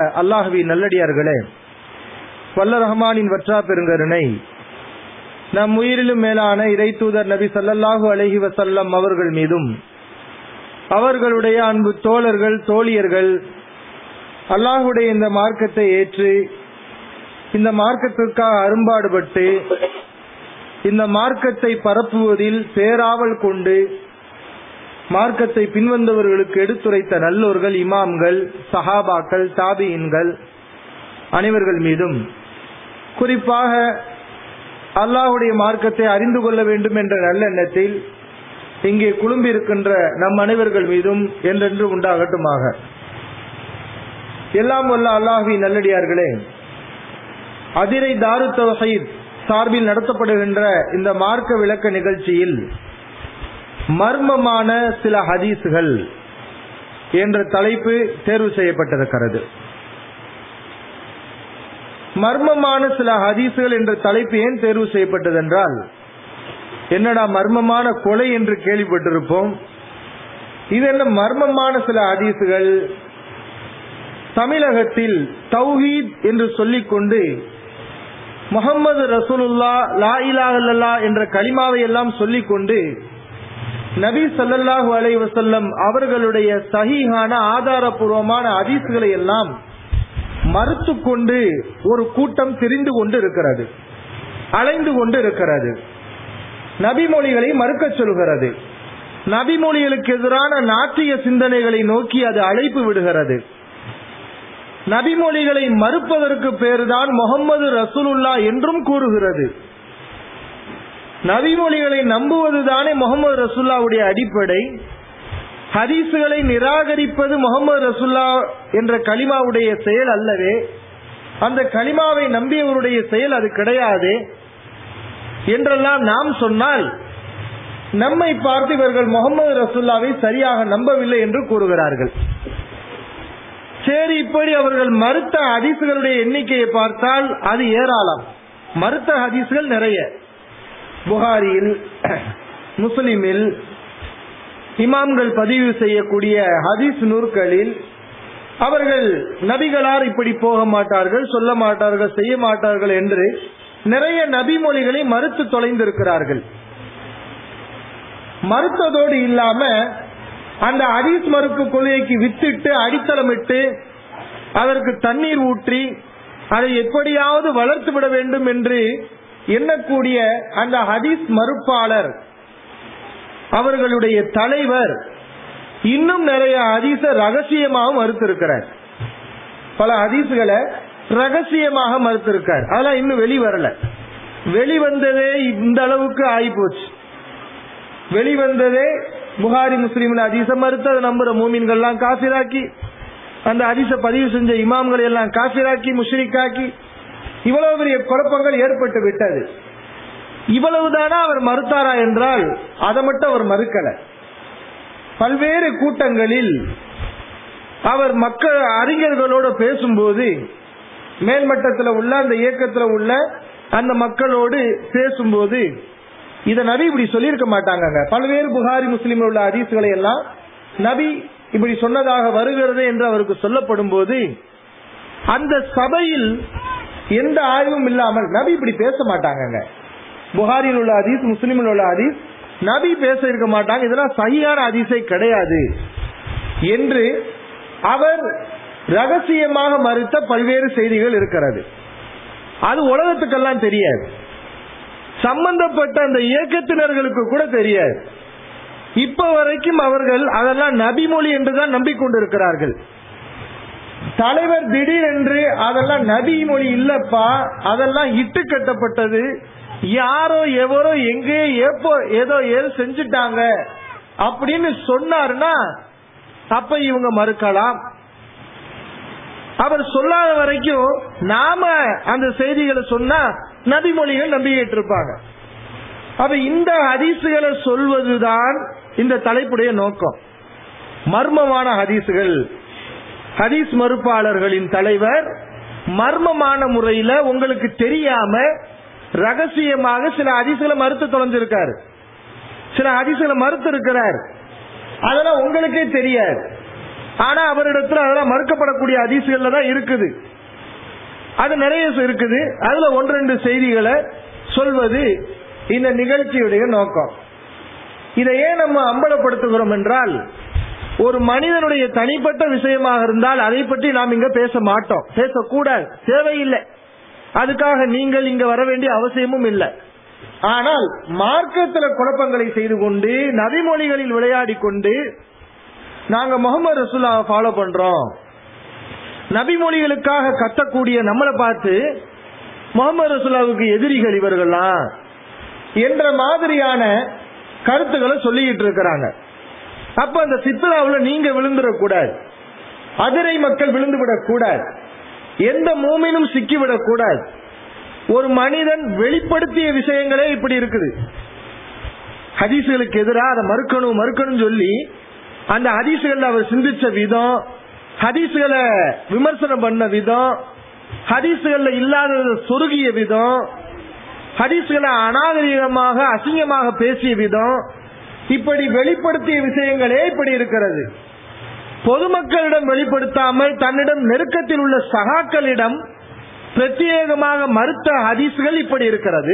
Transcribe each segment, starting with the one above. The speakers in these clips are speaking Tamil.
அல்லாஹுவி நல்லடியார்களே வல்ல ரஹ்மானின் வற்றா பெருங்கருணை நம் உயிரிலும் மேலான இறை தூதர் நபி சல்லல்லாஹு அலஹி வசல்லம் அவர்கள் மீதும் அவர்களுடைய அன்பு தோழர்கள் தோழியர்கள் அல்லாஹுடைய இந்த மார்க்கத்தை ஏற்று இந்த மார்க்கத்திற்காக அரும்பாடுபட்டு இந்த மார்க்கத்தை பரப்புவதில் பேராவல் கொண்டு மார்க்கத்தை பின்வந்தவர்களுக்கு எடுத்துரைத்த நல்லோர்கள் இமாம்கள் சஹாபாக்கள் தாபியின்கள் அனைவர்கள் மீதும் குறிப்பாக அல்லாஹுடைய மார்க்கத்தை அறிந்து கொள்ள வேண்டும் என்ற நல்லெண்ணத்தில் இங்கே குழும்பியிருக்கின்ற நம் அனைவர்கள் மீதும் என்றென்று உண்டாகட்டுமாக எல்லாம் வல்ல அல்லாஹி நல்லடியார்களே அதிரை தாரு தவசைத் சார்பில் நடத்தப்படுகின்ற இந்த மார்க்க விளக்க நிகழ்ச்சியில் மர்மமான சில ஹதீசுகள் என்ற தலைப்பு தேர்வு செய்யப்பட்டிருக்கிறது மர்மமான சில ஹதீசுகள் என்ற தலைப்பு ஏன் தேர்வு செய்யப்பட்டது என்றால் என்னடா மர்மமான கொலை என்று கேள்விப்பட்டிருப்போம் இது என்ன மர்மமான சில ஹதீசுகள் தமிழகத்தில் தௌஹீத் என்று சொல்லிக்கொண்டு முகமது ரசூலுல்லா லா இலாஹல்லா என்ற களிமாவை எல்லாம் சொல்லிக்கொண்டு நபி சல்லல்லாஹு அலை வசல்லம் அவர்களுடைய சகிஹான ஆதாரபூர்வமான அதிசுகளை எல்லாம் மறுத்து கொண்டு ஒரு கூட்டம் தெரிந்து கொண்டு இருக்கிறது அலைந்து கொண்டு இருக்கிறது நபிமொழிகளை மறுக்க சொல்கிறது நபிமொழிகளுக்கு எதிரான நாட்டிய சிந்தனைகளை நோக்கி அது அழைப்பு விடுகிறது நபிமொழிகளை மறுப்பதற்கு பேருதான் முகமது ரசூலுல்லா என்றும் கூறுகிறது நபிமொழிகளை நம்புவதுதானே முகமது ரசுல்லாவுடைய அடிப்படை ஹதீசுகளை நிராகரிப்பது முகமது ரசுல்லா என்ற களிமாவுடைய செயல் அல்லவே அந்த களிமாவை நம்பியவருடைய செயல் அது கிடையாது என்றெல்லாம் நாம் சொன்னால் நம்மை பார்த்து இவர்கள் முகமது ரசுல்லாவை சரியாக நம்பவில்லை என்று கூறுகிறார்கள் சரி இப்படி அவர்கள் மறுத்த ஹதீசுகளுடைய எண்ணிக்கையை பார்த்தால் அது ஏராளம் மறுத்த ஹதீசுகள் நிறைய புகாரியில் முஸ்லிமில் இமாம்கள் பதிவு செய்யக்கூடிய ஹதீஸ் நூற்களில் அவர்கள் நபிகளார் இப்படி போக மாட்டார்கள் சொல்ல மாட்டார்கள் செய்ய மாட்டார்கள் என்று நிறைய நபிமொழிகளை மறுத்து தொலைந்திருக்கிறார்கள் மறுத்ததோடு இல்லாம அந்த ஹதீஸ் மறுப்பு கொள்கைக்கு வித்திட்டு அடித்தளமிட்டு அதற்கு தண்ணீர் ஊற்றி அதை எப்படியாவது வளர்த்து விட வேண்டும் என்று எண்ணக்கூடிய அந்த ஹதீஸ் மறுப்பாளர் அவர்களுடைய தலைவர் இன்னும் நிறைய ஹதீஸ ரகசியமாக மறுத்திருக்கிறார் பல ஹதீஸ்களை ரகசியமாக மறுத்திருக்கார் அதெல்லாம் இன்னும் வெளிவரல வெளிவந்ததே இந்த அளவுக்கு ஆயிப்போச்சு வெளிவந்ததே புகாரி முஸ்லீம்ல அதிச மறுத்து அதை நம்புற மூமின்கள்லாம் காசிராக்கி அந்த அதிச பதிவு செஞ்ச இமாம்களை எல்லாம் காசிராக்கி முஷ்ரிக்காக்கி இவ்வளவு பெரிய குழப்பங்கள் ஏற்பட்டு விட்டது இவ்வளவுதானா அவர் மறுத்தாரா என்றால் அதை மட்டும் அவர் மறுக்கல பல்வேறு கூட்டங்களில் அவர் மக்கள் அறிஞர்களோடு பேசும்போது மேல்மட்டத்தில் உள்ள அந்த இயக்கத்தில் உள்ள அந்த மக்களோடு பேசும்போது இத நபி இப்படி சொல்லியிருக்க மாட்டாங்க பல்வேறு புகாரி முஸ்லீம் உள்ள அதிசுகளை எல்லாம் நபி இப்படி சொன்னதாக வருகிறது என்று அவருக்கு சொல்லப்படும் போது அந்த சபையில் எந்த ஆய்வும் இல்லாமல் நபி இப்படி பேச மாட்டாங்க புகாரில் உள்ள அதீஸ் முஸ்லீமில் உள்ள அதீஸ் நபி பேச இருக்க மாட்டாங்க இதெல்லாம் சரியான அதிசை கிடையாது என்று அவர் ரகசியமாக மறுத்த பல்வேறு செய்திகள் இருக்கிறது அது உலகத்துக்கெல்லாம் தெரியாது சம்பந்தப்பட்ட அந்த இயக்கத்தினர்களுக்கு கூட தெரியாது இப்ப வரைக்கும் அவர்கள் அதெல்லாம் நபிமொழி என்றுதான் நம்பிக்கொண்டிருக்கிறார்கள் தலைவர் திடீரென்று அதெல்லாம் நபி மொழி இல்லப்பா அதெல்லாம் இட்டு கட்டப்பட்டது யாரோ எவரோ எங்கே ஏப்போ ஏதோ ஏதோ செஞ்சுட்டாங்க அப்படின்னு சொன்னாருன்னா அப்ப இவங்க மறுக்கலாம் அவர் சொல்லாத வரைக்கும் நாம அந்த செய்திகளை சொன்னா நபிமொழிகள் நம்பிக்கிட்டு இருப்பாங்க அப்ப இந்த ஹதீசுகளை சொல்வதுதான் இந்த தலைப்புடைய நோக்கம் மர்மமான ஹதீசுகள் ஹதீஸ் மறுப்பாளர்களின் தலைவர் மர்மமான முறையில உங்களுக்கு தெரியாம ரகசியமாக சில ஹதீசுகளை மறுத்து தொலைஞ்சிருக்காரு சில ஹதீசுகளை மறுத்து இருக்கிறார் அதெல்லாம் உங்களுக்கே தெரியாது ஆனா அவரிடத்துல அதெல்லாம் மறுக்கப்படக்கூடிய அதிசுகள்ல தான் இருக்குது அது நிறைய இருக்குது அதுல ஒன்று ரெண்டு செய்திகளை சொல்வது இந்த நிகழ்ச்சியுடைய நோக்கம் இதை ஏன் நம்ம அம்பலப்படுத்துகிறோம் என்றால் ஒரு மனிதனுடைய தனிப்பட்ட விஷயமாக இருந்தால் அதை பற்றி நாம் இங்க பேச மாட்டோம் பேசக்கூடாது தேவையில்லை அதுக்காக நீங்கள் இங்க வர வேண்டிய அவசியமும் இல்லை ஆனால் மார்க்கத்துல குழப்பங்களை செய்து கொண்டு நபிமொழிகளில் விளையாடி கொண்டு நாங்க முகமது ரசூல்லாவை ஃபாலோ பண்றோம் நபிமொழிகளுக்காக கத்தக்கூடிய நம்மளை பார்த்து முகமது ரசூல்லாவுக்கு எதிரிகள் இவர்கள்லாம் என்ற மாதிரியான கருத்துக்களை சொல்லிக்கிட்டு இருக்கிறாங்க அப்ப அந்த சித்ராவுல நீங்க விழுந்துடக்கூடாது அதிரை மக்கள் விழுந்து விடக்கூடாது எந்த மூமினும் சிக்கிவிடக் கூடாது ஒரு மனிதன் வெளிப்படுத்திய விஷயங்களே இப்படி இருக்குது ஹதீசுகளுக்கு எதிராக அதை மறுக்கணும் மறுக்கணும் சொல்லி அந்த ஹதீசுகள் அவர் சிந்திச்ச விதம் ஹதீசுகளை விமர்சனம் பண்ண விதம் ஹதீசுகள்ல இல்லாததை சொருகிய விதம் ஹதீசுகளை அநாகரிகமாக அசிங்கமாக பேசிய விதம் இப்படி வெளிப்படுத்திய விஷயங்களே இப்படி இருக்கிறது பொதுமக்களிடம் வெளிப்படுத்தாமல் தன்னிடம் நெருக்கத்தில் உள்ள சகாக்களிடம் பிரத்யேகமாக மறுத்த ஹதீசுகள் இப்படி இருக்கிறது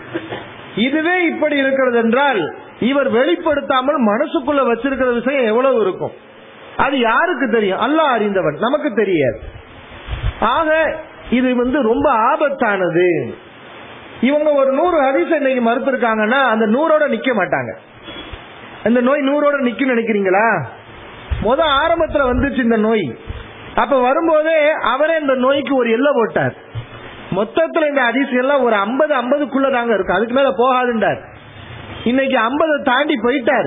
இதுவே இப்படி இருக்கிறது என்றால் இவர் வெளிப்படுத்தாமல் மனசுக்குள்ள வச்சிருக்கிற விஷயம் எவ்வளவு இருக்கும் அது யாருக்கு தெரியும் அல்லாஹ் அறிந்தவன் நமக்கு தெரியாது ஆக இது வந்து ரொம்ப ஆபத்தானது இவங்க ஒரு நூறு ஹதீஸ் இன்னைக்கு மறுத்திருக்காங்கன்னா அந்த நூறோட நிக்க மாட்டாங்க இந்த நோய் நூறோட நிக்கும் நினைக்கிறீங்களா முத ஆரம்பத்துல வந்துச்சு இந்த நோய் அப்ப வரும்போதே அவரே இந்த நோய்க்கு ஒரு எல்லை போட்டார் மொத்தத்துல இந்த ஹதீஸ் எல்லாம் ஒரு ஐம்பது ஐம்பதுக்குள்ள தாங்க இருக்கு அதுக்கு மேல போகாதுண்டார் இன்னைக்கு ஐம்பதை தாண்டி போயிட்டார்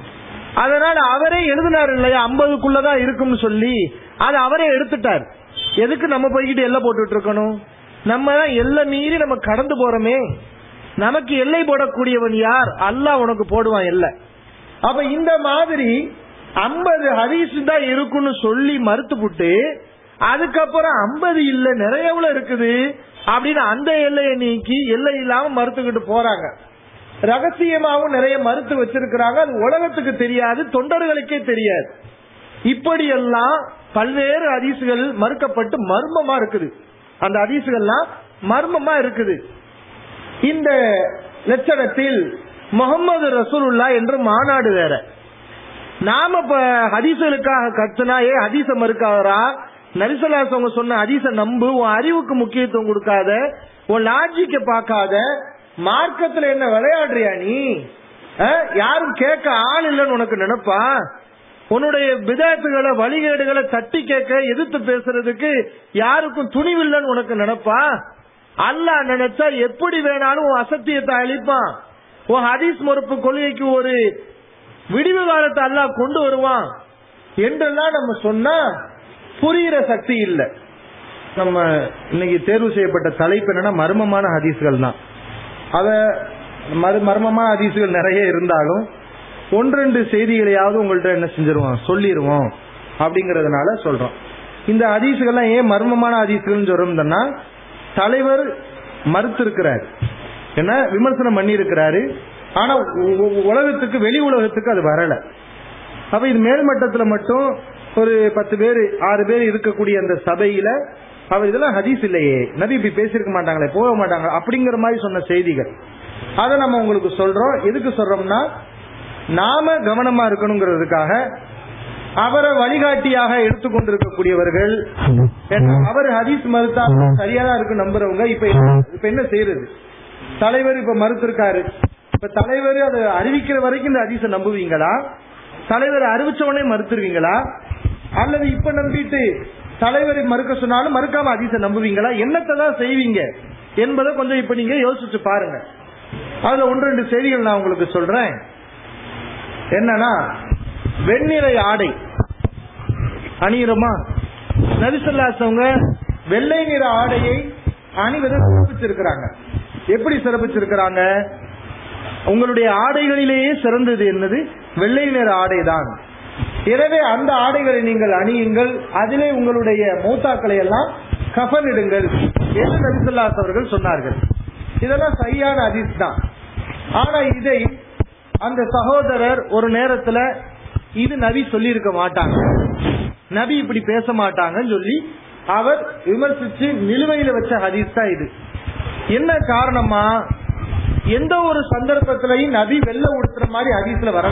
அதனால அவரே எழுதினார் இல்லையா ஐம்பதுக்குள்ளதான் இருக்கும்னு சொல்லி அதை அவரே எடுத்துட்டார் எதுக்கு நம்ம போய்கிட்டு எல்லை போட்டுட்டு இருக்கணும் நம்ம தான் எல்லை மீறி நம்ம கடந்து போறோமே நமக்கு எல்லை போடக்கூடியவன் யார் அல்லாஹ் உனக்கு போடுவான் எல்லை அப்ப இந்த மாதிரி ஐம்பது ஹதீஸ் தான் இருக்குன்னு சொல்லி மறுத்துப்புட்டு அதுக்கப்புறம் ஐம்பது இல்ல நிறையவுல இருக்குது அப்படின்னு அந்த எல்லையை நீக்கி எல்லை இல்லாம மறுத்துக்கிட்டு போறாங்க ரகசியமாவும் நிறைய மறுத்து வச்சிருக்கிறாங்க அது உலகத்துக்கு தெரியாது தொண்டர்களுக்கே தெரியாது இப்படியெல்லாம் பல்வேறு அதிசுகள் மறுக்கப்பட்டு மர்மமா இருக்குது அந்த அதிசுகள்லாம் மர்மமா இருக்குது இந்த லட்சணத்தில் முகமது ரசூலுல்லா என்று மாநாடு வேற நாம இப்ப ஹதீசுகளுக்காக கத்துனா ஏ ஹதீச மறுக்காதரா நரிசலாஸ் அவங்க சொன்ன ஹதீச நம்பு உன் அறிவுக்கு முக்கியத்துவம் கொடுக்காத உன் லாஜிக்க பார்க்காத மார்க்கத்துல என்ன விளையாடுறியா நீ அஹ், யாரும் கேட்க ஆள் இல்லைன்னு உனக்கு நினைப்பா உன்னுடைய விதத்துகளை வழிகேடுகளை தட்டி கேட்க எதிர்த்து பேசுறதுக்கு யாருக்கும் துணிவில்லைன்னு உனக்கு நினைப்பா அல்லாஹ் நினைச்சா எப்படி வேணாலும் உன் அசத்தியத்தை அழிப்பான் உன் ஹதீஸ் மறுப்பு கொள்கைக்கு ஒரு விடிவு காலத்தை அல்லாஹ் கொண்டு வருவான் என்றெல்லாம் நம்ம சொன்னா புரியிற சக்தி இல்லை நம்ம இன்னைக்கு தேர்வு செய்யப்பட்ட தலைப்பு என்னன்னா மர்மமான ஹதீஸ்கள் தான் அத மரு மர்மமான ஹதீஸ்கள் நிறைய இருந்தாலும் ஒன்றெண்டு செய்திகளையாவது உங்கள்ட்ட என்ன செஞ்சிருவோம் சொல்லிடுவோம் அப்படிங்கறதுனால சொல்றோம் இந்த ஹதீஸ்கள்லாம் ஏன் மர்மமான ஹதீஸ்கள்னு சொல்றோம்னா தலைவர் மறுத்திருக்கிறார் என்ன விமர்சனம் பண்ணி இருக்கிறாரு ஆனா உ- உ- உலகத்துக்கு வெளி உலகத்துக்கு அது வரல அப்ப இது மேல்மட்டத்துல மட்டும் ஒரு பத்து பேர் ஆறு பேர் இருக்கக்கூடிய அந்த சபையில அவர் இதெல்லாம் ஹதீஸ் இல்லையே நபி இப்படி பேசியிருக்க மாட்டாங்களே போக மாட்டாங்க அப்படிங்கிற மாதிரி சொன்ன செய்திகள் அதை நம்ம உங்களுக்கு சொல்றோம் எதுக்கு சொல்றோம்னா நாம கவனமா இருக்கணுங்கிறதுக்காக அவரை வழிகாட்டியாக எடுத்துக்கொண்டிருக்கக்கூடியவர்கள் என்ன, அவர் ஹதீஸ் மறுத்தா சரியாதான் இருக்கு நம்புறவங்க இப்ப என்ன- இப்ப என்ன செய்யறது தலைவர் இப்ப மறுத்திருக்காரு இப்ப தலைவர் அதை அறிவிக்கிற வரைக்கும் இந்த ஹதீஸை நம்புவீங்களா தலைவர் அறிவிச்ச உடனே மறுத்துருவீங்களா அல்லது இப்ப நம்பிட்டு தலைவரை மறுக்க சொன்னாலும் மறுக்காம ஹதீஸை நம்புவீங்களா என்னத்தை தான் செய்வீங்க என்பதை கொஞ்சம் இப்ப நீங்க யோசிச்சு பாருங்க அதுல ஒன்று ரெண்டு செய்திகள் நான் உங்களுக்கு சொல்றேன் என்னன்னா வெண்ணிறை ஆடை அணியிறோமா நரிசல்லாசவங்க வெள்ளை நிற ஆடையை அணிவதை சிறப்பிச்சிருக்கிறாங்க எப்படி சிறப்பிச்சிருக்கிறாங்க உங்களுடைய ஆடைகளிலேயே சிறந்தது என்னது வெள்ளை நிற ஆடைதான் எனவே அந்த ஆடைகளை நீங்கள் அணியுங்கள் அதிலே உங்களுடைய மூத்தாக்களை எல்லாம் கஃனிடுங்கள் என்று நபிசல்லாஸ் அவர்கள் சொன்னார்கள் இதெல்லாம் சரியான அதிஸ் தான் ஆனா இதை அந்த சகோதரர் ஒரு நேரத்துல இது நபி சொல்லியிருக்க மாட்டாங்க நபி இப்படி பேச மாட்டாங்கன்னு சொல்லி அவர் விமர்சிச்சு நிலுவையில வச்ச ஹதீஸ் தான் இது என்ன காரணமா எந்த ஒரு சந்தர்ப்பத்திலையும் நபி வெள்ள உடுத்துற மாதிரி ஹதீஸ்ல வர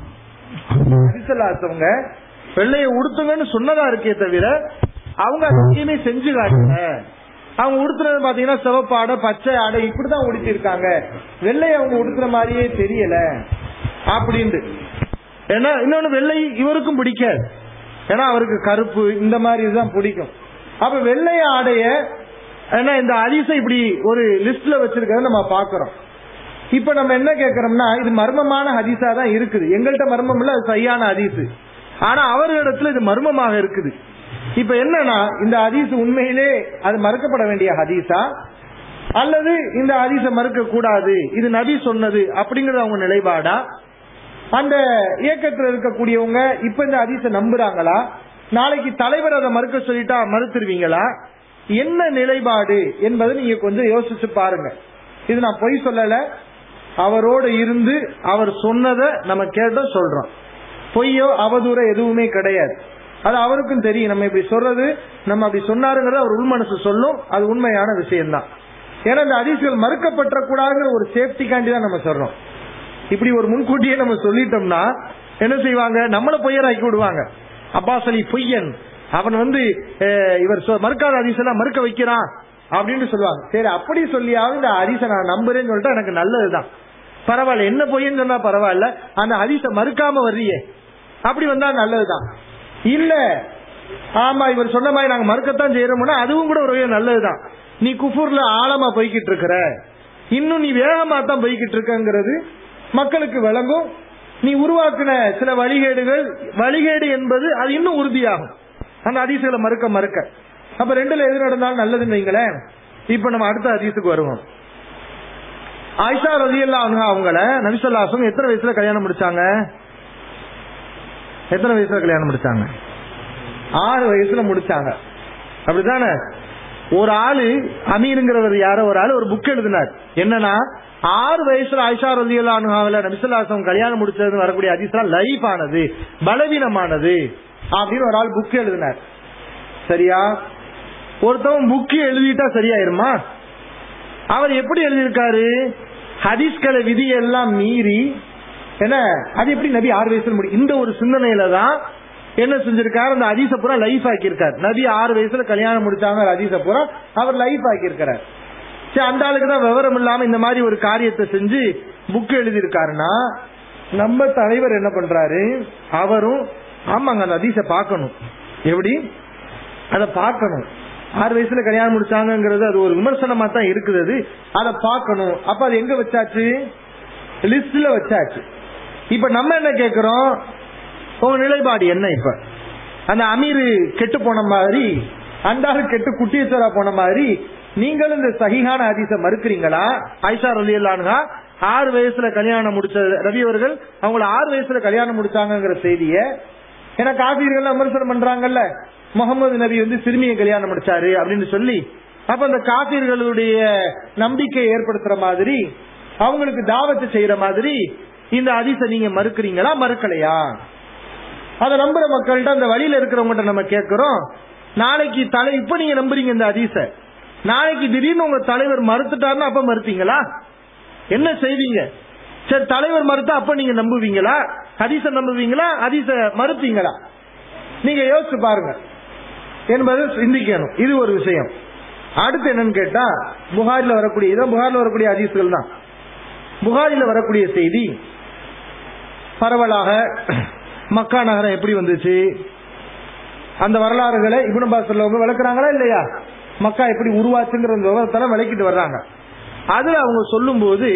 ஹதீஸ்லாசவங்க வெள்ளைய உடுத்துங்கன்னு சொன்னதா இருக்கே தவிர அவங்க அதையுமே செஞ்சு காட்டுங்க அவங்க உடுத்துறது பாத்தீங்கன்னா சிவப்பாடை பச்சை ஆடை இப்படிதான் உடுத்தி இருக்காங்க வெள்ளை அவங்க உடுத்துற மாதிரியே தெரியல அப்படின்ட்டு ஏன்னா இன்னொன்னு வெள்ளை இவருக்கும் பிடிக்காது ஏன்னா அவருக்கு கருப்பு இந்த மாதிரி இதுதான் பிடிக்கும் அப்ப வெள்ளை ஆடைய ஏன்னா இந்த அதிசை இப்படி ஒரு லிஸ்ட்ல வச்சிருக்கிறத நம்ம பாக்குறோம் இப்ப நம்ம என்ன கேக்குறோம்னா இது மர்மமான ஹதீஸா தான் இருக்குது எங்கள்கிட்ட மர்மம் இல்ல அது சரியான ஹதீஸ் ஆனா அவர்களிடத்துல இது மர்மமாக இருக்குது இப்ப என்னன்னா இந்த ஹதீஸ் உண்மையிலே அது மறுக்கப்பட வேண்டிய ஹதீஸா அல்லது இந்த ஹதீஸை மறுக்க கூடாது இது நபி சொன்னது அப்படிங்கறது அவங்க நிலைப்பாடா அந்த இயக்கத்தில் இருக்கக்கூடியவங்க இப்ப இந்த ஹதீஸை நம்புறாங்களா நாளைக்கு தலைவர் அதை மறுக்க சொல்லிட்டா மறுத்துருவீங்களா என்ன நிலைப்பாடு என்பதை நீங்க கொஞ்சம் யோசிச்சு பாருங்க இது நான் பொய் சொல்லல அவரோடு இருந்து அவர் சொன்னதை நம்ம கேட்டோம் சொல்றோம் பொய்யோ அவதூற எதுவுமே கிடையாது அது அவருக்கும் தெரியும் நம்ம இப்படி சொல்றது நம்ம அப்படி சொன்னாருங்கிறது அவர் உள்மனசு சொல்லும் அது உண்மையான விஷயம்தான் ஏன்னா இந்த அதிசயங்கள் மறுக்கப்பட்ட கூடாதுங்கிற ஒரு சேஃப்டிக்காண்டி தான் நம்ம சொல்றோம் இப்படி ஒரு முன்கூட்டியே நம்ம சொல்லிட்டோம்னா என்ன செய்வாங்க நம்மள பொய்யராக்கி விடுவாங்க அப்பாஸ் அலி பொய்யன் அவன் வந்து அஹ், இவர் சொ- மறுக்காத அதிசெல்லாம் மறுக்க வைக்கிறான் அப்படின்னு சொல்லுவாங்க சரி அப்படி சொல்லியாவது இந்த ஹரிசை நான் நம்புறேன்னு சொல்லிட்டு எனக்கு நல்லதுதான் பரவாயில்ல என்ன பொய்யன்னு சொன்னா பரவாயில்ல அந்த ஹரிசை மறுக்காம வர்றியே அப்படி வந்தா நல்லதுதான் இல்ல ஆமா இவர் சொன்ன மாதிரி நாங்க மறுக்கத்தான் செய்யறோம்னா அதுவும் கூட ஒரு வகையில் நல்லதுதான் நீ குஃபூர்ல ஆழமா போய்கிட்டு இருக்கிற இன்னும் நீ வேகமா தான் போய்கிட்டு இருக்கங்கிறது மக்களுக்கு விளங்கும் நீ உருவாக்குன சில வழிகேடுகள் வழிகேடு என்பது அது இன்னும் உறுதியாகும் அந்த அதிசயங்களை மறுக்க மறுக்க அப்ப ரெண்டுல எது நடந்தாலும் நல்லதுன்னு வைங்களேன் இப்ப நம்ம அடுத்த அதிசயத்துக்கு வருவோம் ஆயிஷா ரதியல்லா அவங்கள நபிசல்லாசம் எத்தனை வயசுல கல்யாணம் முடிச்சாங்க எத்தனை வயசுல கல்யாணம் முடிச்சாங்க ஆறு வயசுல முடிச்சாங்க அப்படிதானே ஒரு ஆளு அமீருங்கிறவர் யாரோ ஒரு ஆளு ஒரு புக் எழுதினார் என்னன்னா ஆறு வயசுல ஆயிஷா ரதியல்லானுல நபிசல்லாசம் கல்யாணம் முடிச்சது வரக்கூடிய அதிசயம் லைஃப் ஆனது பலவீனமானது அப்படின்னு ஒரு ஆள் புக் எழுதினார் சரியா ஒருத்தவன் புக்கு எழுதிட்டா சரியாயிருமா அவர் எப்படி எழுதியிருக்காரு ஹதீஸ்களை விதியெல்லாம் மீறி என்ன அது எப்படி நபி ஆறு வயசுல முடி இந்த ஒரு சிந்தனையில தான் என்ன செஞ்சிருக்காரு அந்த ஹதீஸ பூரா லைஃப் ஆக்கியிருக்காரு நபி ஆறு வயசுல கல்யாணம் முடிச்சாங்க ஹதீஸ பூரா அவர் லைஃப் ஆக்கியிருக்கிறார் சரி அந்த ஆளுக்கு தான் விவரம் இல்லாம இந்த மாதிரி ஒரு காரியத்தை செஞ்சு புக் எழுதியிருக்காருன்னா நம்ம தலைவர் என்ன பண்றாரு அவரும் ஆமாங்க அந்த ஹதீஸ பார்க்கணும் எப்படி அதை பார்க்கணும் ஆறு வயசுல கல்யாணம் முடிச்சாங்கங்கிறது அது ஒரு விமர்சனமா தான் இருக்குது அது அதை பார்க்கணும் அப்ப அது எங்க வச்சாச்சு லிஸ்ட்ல வச்சாச்சு இப்ப நம்ம என்ன கேக்குறோம் உங்க நிலைப்பாடு என்ன இப்ப அந்த அமீர் கெட்டு போன மாதிரி அந்த ஆளு கெட்டு குட்டியச்சரா போன மாதிரி நீங்களும் இந்த சகிஹான ஹதீஸ மறுக்கிறீங்களா ஐஷா ரலியல்லானுங்க ஆறு வயசுல கல்யாணம் முடிச்ச ரவி அவர்கள் அவங்கள ஆறு வயசுல கல்யாணம் முடிச்சாங்கங்கிற செய்திய ஏன்னா காபீர்கள் விமர்சனம் பண்றாங்கல்ல முகமது நபி வந்து சிறுமியை கல்யாணம் முடிச்சாரு அப்படின்னு சொல்லி அப்ப அந்த காபீர்களுடைய நம்பிக்கையை ஏற்படுத்துற மாதிரி அவங்களுக்கு தாவத்தை செய்யற மாதிரி இந்த அதிச நீங்க மறுக்கிறீங்களா மறுக்கலையா அதை நம்புற மக்கள்கிட்ட அந்த வழியில இருக்கிறவங்ககிட்ட நம்ம கேட்கிறோம் நாளைக்கு தலை இப்ப நீங்க நம்புறீங்க இந்த அதிச நாளைக்கு திடீர்னு உங்க தலைவர் மறுத்துட்டாருன்னா அப்ப மறுப்பீங்களா என்ன செய்வீங்க சரி தலைவர் மறுத்தா அப்ப நீங்க நம்புவீங்களா ஹதீஸ நம்புவீங்களா ஹதீஸ மறுப்பீங்களா நீங்க யோசிச்சு பாருங்க என்பது சிந்திக்கணும் இது ஒரு விஷயம் அடுத்து என்னன்னு கேட்டா புகாரில வரக்கூடிய இதான் புகாரில வரக்கூடிய ஹதீஸ்கள் தான் புகாரில வரக்கூடிய செய்தி பரவலாக மக்கா நகரம் எப்படி வந்துச்சு அந்த வரலாறுகளை இபுன் அப்பாஸ் உள்ளவங்க விளக்குறாங்களா இல்லையா மக்கா எப்படி உருவாச்சுங்கிற அந்த விவரத்தெல்லாம் விளக்கிட்டு வர்றாங்க அதுல அவங்க சொல்லும்போது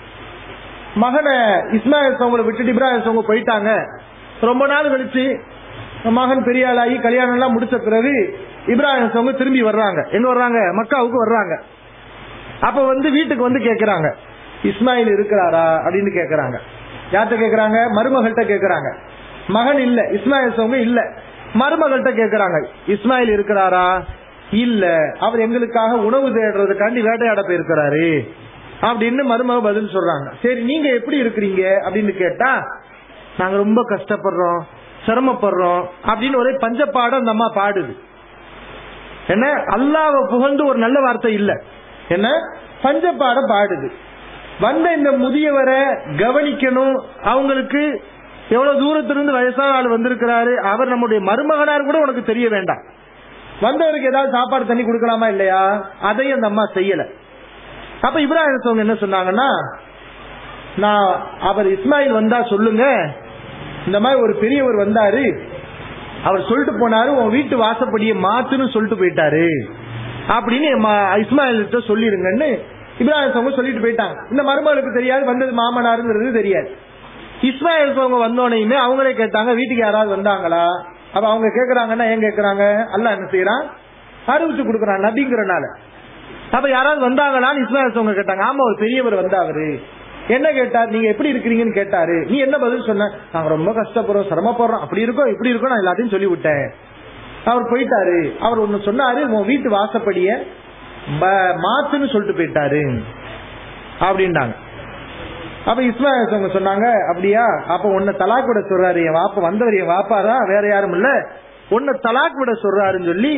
மகனை இஸ்மாயில் சவங்களை விட்டுட்டு இப்ராஹிம் சவங்க போயிட்டாங்க ரொம்ப நாள் கழிச்சு மகன் பெரிய ஆளாகி கல்யாணம் எல்லாம் முடிச்ச பிறகு இப்ராஹிம் சவங்க திரும்பி வர்றாங்க எங்க வர்றாங்க மக்காவுக்கு வர்றாங்க அப்ப வந்து வீட்டுக்கு வந்து கேக்குறாங்க இஸ்மாயில் இருக்கிறாரா அப்படின்னு கேக்குறாங்க யார்கிட்ட கேக்குறாங்க மருமகள்கிட்ட கேக்குறாங்க மகன் இல்ல இஸ்மாயில் சவங்க இல்ல மருமகள்கிட்ட கேக்குறாங்க இஸ்மாயில் இருக்கிறாரா இல்ல அவர் எங்களுக்காக உணவு தேடுறதுக்காண்டி வேட்டையாட போயிருக்கிறாரு அப்படின்னு மருமக பதில் சொல்றாங்க சரி நீங்க எப்படி இருக்கிறீங்க அப்படின்னு கேட்டா நாங்க ரொம்ப கஷ்டப்படுறோம் சிரமப்படுறோம் அப்படின்னு ஒரே பஞ்சப்பாடம் அந்த அம்மா பாடுது என்ன அல்லாவை புகழ்ந்து ஒரு நல்ல வார்த்தை இல்ல என்ன பஞ்சப்பாடம் பாடுது வந்த இந்த முதியவரை கவனிக்கணும் அவங்களுக்கு எவ்வளவு தூரத்திலிருந்து வயசான ஆள் வந்திருக்கிறாரு அவர் நம்முடைய மருமகனார் கூட உனக்கு தெரிய வேண்டாம் வந்தவருக்கு ஏதாவது சாப்பாடு தண்ணி கொடுக்கலாமா இல்லையா அதையும் அந்த அம்மா செய்யல அப்ப இப்ராஹிம் சோங்க என்ன சொன்னாங்கன்னா நான் அவர் இஸ்மாயில் வந்தா சொல்லுங்க இந்த மாதிரி ஒரு பெரியவர் வந்தாரு அவர் சொல்லிட்டு போனாரு உன் வீட்டு வாசப்படியை மாத்துன்னு சொல்லிட்டு போயிட்டாரு அப்படின்னு இஸ்மாயில் சொல்லிருங்கன்னு இப்ராஹிம் சோங்க சொல்லிட்டு போயிட்டாங்க இந்த மருமகளுக்கு தெரியாது வந்தது மாமனாருங்கிறது தெரியாது இஸ்மாயில் சோங்க வந்தோனையுமே அவங்களே கேட்டாங்க வீட்டுக்கு யாராவது வந்தாங்களா அப்ப அவங்க கேக்குறாங்கன்னா ஏன் கேக்குறாங்க அல்ல என்ன செய்யறான் அறிவிச்சு கொடுக்கறான் நபிங்கிறனால அப்ப யாராவது வந்தாங்களான்னு இஸ்மாயில் சோங்க கேட்டாங்க ஆமா ஒரு பெரியவர் வந்தாரு என்ன கேட்டார் நீங்க எப்படி இருக்கிறீங்கன்னு கேட்டாரு நீ என்ன பதில் சொன்ன நாங்க ரொம்ப கஷ்டப்படுறோம் சிரமப்படுறோம் அப்படி இருக்கோம் இப்படி இருக்கோம் நான் எல்லாத்தையும் சொல்லி விட்டேன் அவர் போயிட்டாரு அவர் ஒண்ணு சொன்னாரு உன் வீட்டு வாசப்படிய மாத்துன்னு சொல்லிட்டு போயிட்டாரு அப்படின்ட்டாங்க அப்ப இஸ்மாயில் அவங்க சொன்னாங்க அப்படியா அப்ப உன்னை தலாக் விட சொல்றாரு என் வாப்ப வந்தவர் என் வாப்பாதான் வேற யாரும் இல்ல உன்னை தலாக் விட சொல்றாருன்னு சொல்லி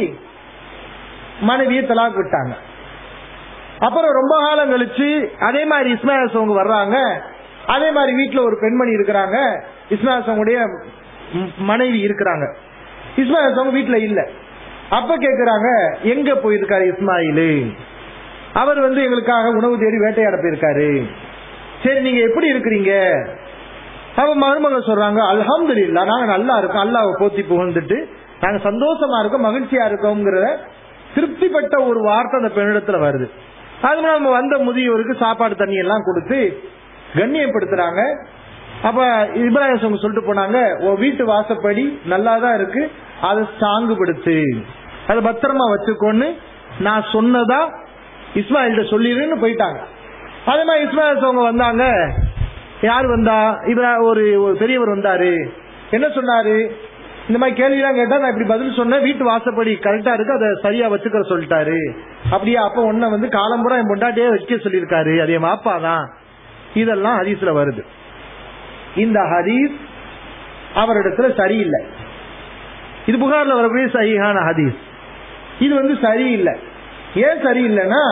மனைவியை தலாக் விட்டாங்க அப்புறம் ரொம்ப காலம் கழிச்சு அதே மாதிரி இஸ்மாயில் சோங்க வர்றாங்க அதே மாதிரி வீட்டுல ஒரு பெண்மணி இருக்கிறாங்க இஸ்மாயில் சோங்குடைய மனைவி இருக்கிறாங்க இஸ்மாயில் சோங்க வீட்டுல இல்ல அப்ப கேக்குறாங்க எங்க போயிருக்காரு இஸ்மாயிலு அவர் வந்து எங்களுக்காக உணவு தேடி வேட்டையாட போயிருக்காரு சரி நீங்க எப்படி இருக்கிறீங்க அவ மருமகள் சொல்றாங்க அல்ஹம்து இல்லா நாங்க நல்லா இருக்கோம் அல்லாவை போத்தி புகழ்ந்துட்டு நாங்க சந்தோஷமா இருக்கோம் மகிழ்ச்சியா இருக்கோங்கிற திருப்திப்பட்ட ஒரு வார்த்தை அந்த பெண்ணிடத்துல வருது அதனால நம்ம வந்த முதியோருக்கு சாப்பாடு தண்ணி எல்லாம் கொடுத்து கண்ணியப்படுத்துறாங்க அப்ப இப்ராஹிம் அவங்க சொல்லிட்டு போனாங்க உன் வீட்டு வாசப்படி நல்லா தான் இருக்கு அதை சாங்குபடுத்து அதை பத்திரமா வச்சுக்கோன்னு நான் சொன்னதா இஸ்மாயில்கிட்ட சொல்லிடுன்னு போயிட்டாங்க அதே மாதிரி இஸ்மாயில் அவங்க வந்தாங்க யார் வந்தா இவரா ஒரு பெரியவர் வந்தாரு என்ன சொன்னாரு இந்த மாதிரி கேள்வி எல்லாம் கேட்டா நான் இப்படி பதில் சொன்னேன் வீட்டு வாசப்படி கரெக்டா இருக்கு அதை சரியா வச்சுக்கிற சொல்லிட்டாரு அப்படியா அப்ப உன்ன வந்து காலம்புறா என் பொண்டாட்டியே வைக்க சொல்லியிருக்காரு அது என் மாப்பா தான் இதெல்லாம் ஹதீஸ்ல வருது இந்த ஹதீஸ் அவரிடத்துல சரியில்லை இது புகார்ல வரக்கூடிய சரியான ஹதீஸ் இது வந்து சரியில்லை ஏன் சரியில்லைன்னா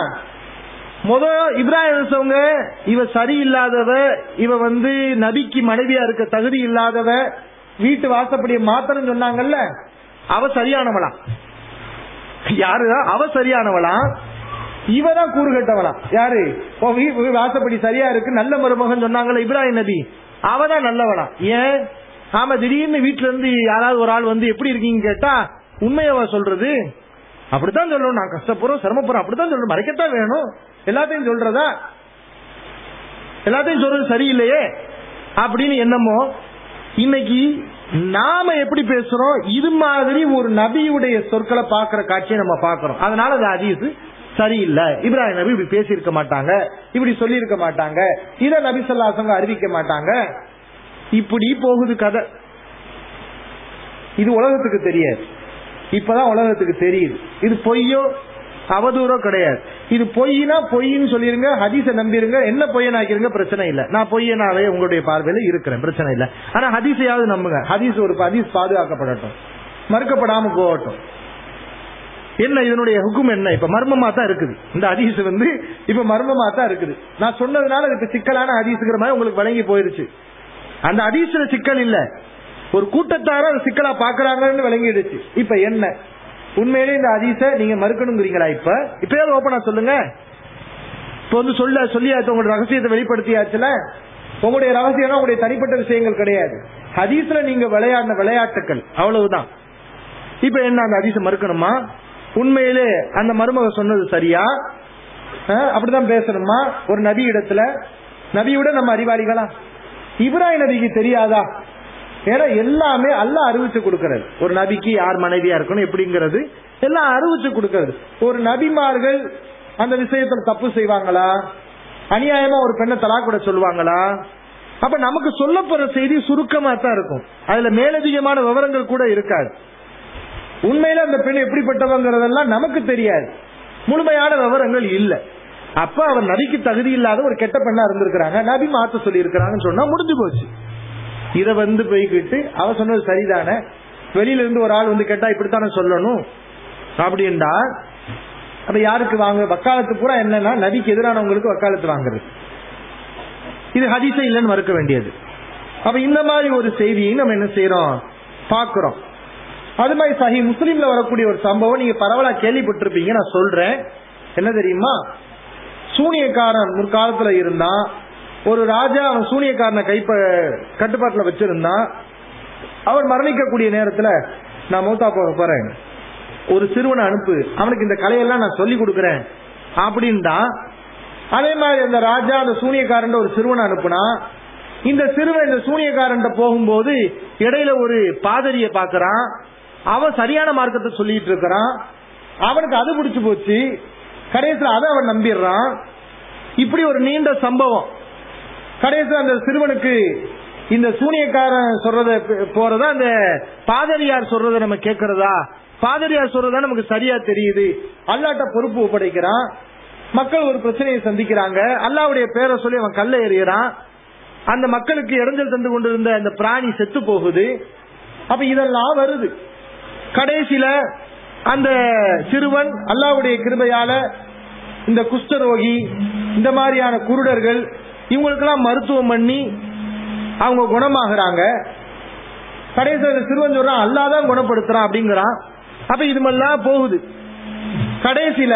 முத இப்ராஹிம் அவங்க இவ சரியில்லாதவ இவ வந்து நபிக்கு மனைவியா இருக்க தகுதி இல்லாதவ வீட்டு வாசப்படிய மாத்திரம் சொன்னாங்கல்ல அவ சரியானவளா யாருதான் அவ சரியானவளா இவதான் கூறு கட்டவளாம் யாரு வாசப்படி சரியா இருக்கு நல்ல மருமகன் சொன்னாங்கல்ல இப்ராஹிம் நபி அவதான் நல்லவளா ஏன் ஆமா திடீர்னு வீட்டுல இருந்து யாராவது ஒரு ஆள் வந்து எப்படி இருக்கீங்க கேட்டா உண்மையவா சொல்றது அப்படித்தான் சொல்லணும் நான் கஷ்டப்படுறோம் சிரமப்படுறோம் அப்படித்தான் சொல்லணும் மறைக்கத்தான் வேணும் எல்லாத்தையும் சொல்றதா எல்லாத்தையும் சொல்றது சரியில்லையே அப்படின்னு என்னமோ இன்னைக்கு நாம எப்படி பேசுறோம் இது மாதிரி ஒரு நபியுடைய சொற்களை பாக்குற காட்சியை நம்ம பாக்குறோம் அதனால அது அதீஸ் சரியில்லை இப்ராஹிம் நபி இப்படி பேசியிருக்க மாட்டாங்க இப்படி சொல்லியிருக்க மாட்டாங்க இத நபி சொல்லாசங்க அறிவிக்க மாட்டாங்க இப்படி போகுது கதை இது உலகத்துக்கு தெரியாது இப்பதான் உலகத்துக்கு தெரியுது இது பொய்யோ அவதூறோ கிடையாது இது பொய்னா பொய்ன்னு சொல்லிருங்க ஹதீஸ நம்பிருங்க என்ன பொய்யனாக்கிறங்க பிரச்சனை இல்ல நான் பொய்யனாவே உங்களுடைய பார்வையில இருக்கிறேன் பிரச்சனை இல்ல ஆனா ஹதீஸையாவது நம்புங்க ஹதீஸ் ஒரு ஹதீஸ் பாதுகாக்கப்படட்டும் மறுக்கப்படாம போகட்டும் என்ன இதனுடைய ஹுக்கும் என்ன இப்ப மர்மமா தான் இருக்குது இந்த ஹதீஸ் வந்து இப்ப மர்மமா தான் இருக்குது நான் சொன்னதுனால இப்ப சிக்கலான ஹதீஸுங்கிற மாதிரி உங்களுக்கு வழங்கி போயிருச்சு அந்த ஹதீஸ்ல சிக்கல் இல்ல ஒரு கூட்டத்தார சிக்கலா பாக்குறாங்கன்னு விளங்கிடுச்சு இப்ப என்ன உண்மையிலே இந்த ஹதீஸ நீங்க மறுக்கணுங்கிறீங்களா இப்ப இப்பயாவது ஓப்பனா சொல்லுங்க இப்ப வந்து சொல்ல சொல்லியாச்சு உங்களோட ரகசியத்தை வெளிப்படுத்தியாச்சுல உங்களுடைய ரகசியம் உங்களுடைய தனிப்பட்ட விஷயங்கள் கிடையாது ஹதீஸ்ல நீங்க விளையாடின விளையாட்டுகள் அவ்வளவுதான் இப்ப என்ன அந்த ஹதீஸ மறுக்கணுமா உண்மையிலே அந்த மருமக சொன்னது சரியா அப்படிதான் பேசணுமா ஒரு நபி இடத்துல நபியோட நம்ம அறிவாளிகளா இப்ராஹிம் நபிக்கு தெரியாதா ஏன்னா எல்லாமே அல்ல அறிவிச்சு கொடுக்கறது ஒரு நபிக்கு யார் மனைவியா இருக்கணும் எப்படிங்கிறது எல்லாம் அறிவிச்சு கொடுக்கறது ஒரு நபிமார்கள் அந்த விஷயத்துல தப்பு செய்வாங்களா அநியாயமா ஒரு பெண்ணை தலா கூட சொல்லுவாங்களா அப்ப நமக்கு சொல்லப்படுற செய்தி சுருக்கமா தான் இருக்கும் அதுல மேலதிகமான விவரங்கள் கூட இருக்காது உண்மையில அந்த பெண் எப்படிப்பட்டவங்கிறதெல்லாம் நமக்கு தெரியாது முழுமையான விவரங்கள் இல்ல அப்ப அவர் நபிக்கு தகுதி இல்லாத ஒரு கெட்ட பெண்ணா இருந்திருக்கிறாங்க நபி மாத்த சொல்லி இருக்கிறாங்கன்னு சொன்னா முடிஞ்சு போச்சு இத வந்து போய்கிட்டு அவ சொன்னது சரிதானே வெளியில இருந்து ஒரு ஆள் வந்து கேட்டா இப்படித்தானே சொல்லணும் அப்படின்டா அப்ப யாருக்கு வாங்க வக்காலத்து பூரா என்னன்னா நபிக்கு எதிரானவங்களுக்கு வக்காலத்து வாங்குறது இது ஹதீஸே இல்லைன்னு மறுக்க வேண்டியது அப்ப இந்த மாதிரி ஒரு செய்தியை நம்ம என்ன செய்யறோம் பாக்குறோம் அது மாதிரி சஹி முஸ்லீம்ல வரக்கூடிய ஒரு சம்பவம் நீங்க பரவலா கேள்விப்பட்டிருப்பீங்க நான் சொல்றேன் என்ன தெரியுமா சூனியக்காரன் முற்காலத்துல இருந்தான் ஒரு ராஜா அவன் சூனியக்காரனை கைப்ப கட்டுப்பாட்டுல வச்சிருந்தான் அவர் மரணிக்கக்கூடிய நேரத்துல நான் மௌத்தா போக போறேன் ஒரு சிறுவனை அனுப்பு அவனுக்கு இந்த கலையெல்லாம் நான் சொல்லி கொடுக்கறேன் அப்படின்டா அதே மாதிரி அந்த ராஜா அந்த சூனியக்காரன் ஒரு சிறுவனை அனுப்புனா இந்த சிறுவன் இந்த சூனியக்காரன் போகும்போது இடையில ஒரு பாதரிய பாக்குறான் அவன் சரியான மார்க்கத்தை சொல்லிட்டு இருக்கிறான் அவனுக்கு அது பிடிச்சு போச்சு கடைசியில் அதை அவன் நம்பிடுறான் இப்படி ஒரு நீண்ட சம்பவம் கடைசியில் அந்த சிறுவனுக்கு இந்த சூனியக்காரன் சொல்றத போறதா அந்த பாதரியார் சொல்றத நம்ம கேட்கறதா பாதரியார் சொல்றதா நமக்கு சரியா தெரியுது அல்லாட்ட பொறுப்பு ஒப்படைக்கிறான் மக்கள் ஒரு பிரச்சனையை சந்திக்கிறாங்க அல்லாவுடைய பேரை சொல்லி அவன் கல்ல எறியறான் அந்த மக்களுக்கு இடைஞ்சல் தந்து கொண்டிருந்த அந்த பிராணி செத்து போகுது அப்ப இதெல்லாம் வருது கடைசியில அந்த சிறுவன் அல்லாவுடைய கிருபையால இந்த குஷ்டரோகி இந்த மாதிரியான குருடர்கள் இவங்களுக்கெல்லாம் மருத்துவம் பண்ணி அவங்க குணமாகறாங்க கடைசியில் அந்த சிறுவன் சொல்றான் அல்லாதான் குணப்படுத்துறான் அப்படிங்கிறான் அப்ப இது மாதிரிலாம் போகுது கடைசியில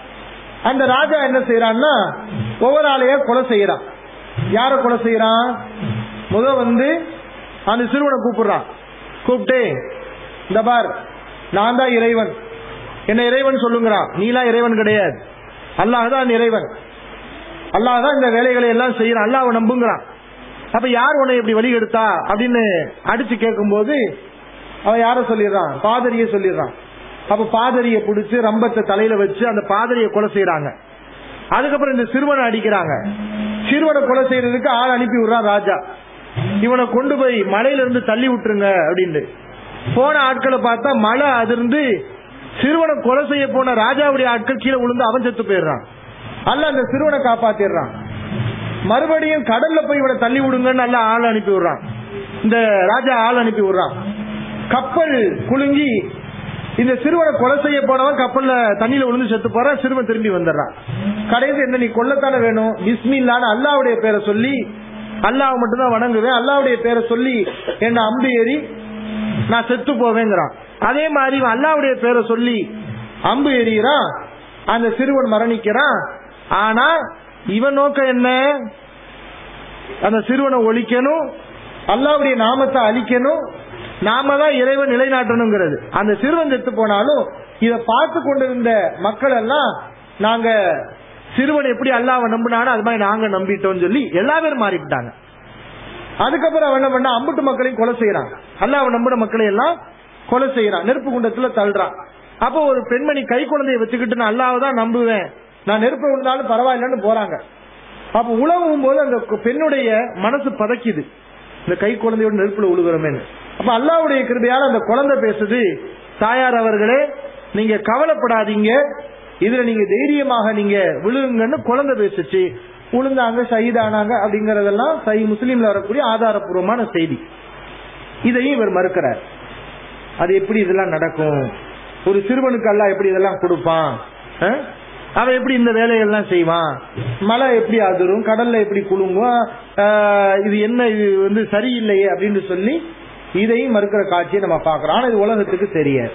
அந்த ராஜா என்ன செய்யறான்னா ஒவ்வொரு ஆளைய கொலை செய்யறான் யார கொலை செய்யறான் முத வந்து அந்த சிறுவனை கூப்பிடுறான் கூப்பிட்டு இந்த பார் நான் தான் இறைவன் என்ன இறைவன் சொல்லுங்கிறான் நீலாம் இறைவன் கிடையாது அல்லாஹ் தான் இறைவன் அல்லாஹ் தான் இந்த வேலைகளை எல்லாம் செய்யறான் அல்லாஹ் நம்புங்கிறான் அப்ப யார் உன்னை இப்படி வழி எடுத்தா அப்படின்னு அடிச்சு கேட்கும் போது அவன் யார சொல்லிடுறான் பாதரிய சொல்லிடுறான் அப்ப பாதரிய பிடிச்சு ரம்பத்தை தலையில வச்சு அந்த பாதரிய கொலை செய்யறாங்க அதுக்கப்புறம் இந்த சிறுவனை அடிக்கிறாங்க சிறுவனை கொலை செய்யறதுக்கு ஆள் அனுப்பி விடுறான் ராஜா இவனை கொண்டு போய் மலையில இருந்து தள்ளி விட்டுருங்க அப்படின்னு போன ஆட்களை பார்த்தா மழை அதிர்ந்து சிறுவனை கொலை செய்ய போன ராஜாவுடைய ஆட்கள் கீழே விழுந்து அவன் செத்து போயிடுறான் அல்ல அந்த சிறுவனை காப்பாத்திடுறான் மறுபடியும் கடல்ல போய் இவனை தள்ளி விடுங்கன்னு நல்லா ஆள் அனுப்பி விடுறான் இந்த ராஜா ஆள் அனுப்பி விடுறான் கப்பல் குலுங்கி இந்த சிறுவனை கொலை செய்ய போனவன் கப்பல்ல தண்ணியில விழுந்து செத்து போறான் சிறுவன் திரும்பி வந்துடுறான் கடைசி என்ன நீ கொல்லத்தானே வேணும் பிஸ்மில்லான்னு அல்லாவுடைய பேரை சொல்லி அல்லாஹ் மட்டும்தான் வணங்குவேன் அல்லாவுடைய பேரை சொல்லி என்ன அம்பு ஏறி நான் செத்து போவேங்கிறான் அதே மாதிரி இவன் அல்லாவுடைய பேரை சொல்லி அம்பு எறிகிறான் அந்த சிறுவன் மரணிக்கிறான் ஆனா இவன் நோக்கம் என்ன அந்த சிறுவனை ஒழிக்கணும் அல்லாவுடைய நாமத்தை அழிக்கணும் நாம தான் இறைவன் நிலைநாட்டணுங்கிறது அந்த சிறுவன் செத்து போனாலும் இதை பார்த்து கொண்டிருந்த மக்கள் எல்லாம் நாங்க சிறுவன் எப்படி அல்லாவை நம்பினானோ அது மாதிரி நாங்க நம்பிட்டோம் சொல்லி எல்லா பேரும் மாறிவிட்டாங்க அதுக்கப்புறம் அவன் என்ன பண்ண அம்புட்டு மக்களையும் கொலை செய்யறான் அல்லாவை நம்பின மக்களை எல்லாம் கொலை செய்யறான் நெருப்பு குண்டத்துல தள்ளுறான் அப்போ ஒரு பெண்மணி கை குழந்தைய வச்சுக்கிட்டு நான் அல்லாவை தான் நம்புவேன் நான் நெருப்பு விழுந்தாலும் பரவாயில்லன்னு போறாங்க அப்ப உழவும் போது அந்த பெண்ணுடைய மனசு பதக்கிது இந்த கை குழந்தையோட நெருப்புல உழுகிறோமேன்னு அப்ப அல்லாவுடைய கிருபையால அந்த குழந்தை பேசுது தாயார் அவர்களே நீங்க கவலைப்படாதீங்க இதுல நீங்க தைரியமாக நீங்க விழுங்கன்னு குழந்தை பேசுச்சு உளுந்தாங்க சகிதானாங்க அப்படிங்கறதெல்லாம் சஹி முஸ்லீம்ல வரக்கூடிய ஆதாரப்பூர்வமான செய்தி இதையும் இவர் மறுக்கிறார் அது எப்படி இதெல்லாம் நடக்கும் ஒரு சிறுவனுக்கு அல்ல எப்படி இதெல்லாம் கொடுப்பான் அஹ்? அவன் எப்படி இந்த வேலைகள்லாம் செய்வான் மழை எப்படி அதிரும் கடல்ல எப்படி குலுங்கும் ஆஹ், இது என்ன இது வந்து சரியில்லையே அப்படின்னு சொல்லி இதையும் மறுக்கிற காட்சியை நம்ம பாக்குறோம் ஆனா இது உலகத்துக்கு தெரியாது